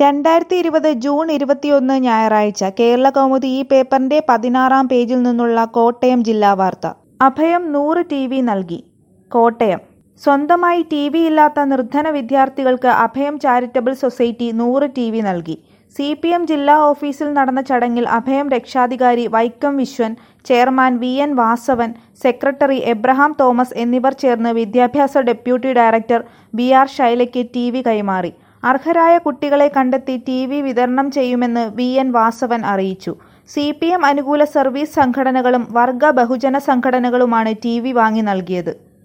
രണ്ടായിരത്തി ഇരുപത് ജൂൺ ഇരുപത്തിയൊന്ന് ഞായറാഴ്ച കേരള കൗമുദി ഈ പേപ്പറിന്റെ പതിനാറാം പേജിൽ നിന്നുള്ള കോട്ടയം ജില്ലാ വാർത്ത അഭയം നൂറ് ടി വി നൽകി കോട്ടയം സ്വന്തമായി ടി വി ഇല്ലാത്ത നിർധന വിദ്യാർത്ഥികൾക്ക് അഭയം ചാരിറ്റബിൾ സൊസൈറ്റി നൂറ് ടി വി നൽകി സി പി എം ജില്ലാ ഓഫീസിൽ നടന്ന ചടങ്ങിൽ അഭയം രക്ഷാധികാരി Vaikom Viswan chairman V N Vasavan secretary Abraham Thomas എന്നിവർ ചേർന്ന് വിദ്യാഭ്യാസ ഡെപ്യൂട്ടി ഡയറക്ടർ ബി ആർ ശൈലയ്ക്ക് ടി വി കൈമാറി അർഹരായ കുട്ടികളെ കണ്ടെത്തി ടി വി വിതരണം ചെയ്യുമെന്ന് വി എൻ വാസവൻ അറിയിച്ചു സി പി എം അനുകൂല സർവീസ് സംഘടനകളും വർഗ ബഹുജന സംഘടനകളുമാണ് ടി വി വാങ്ങി നൽകിയത്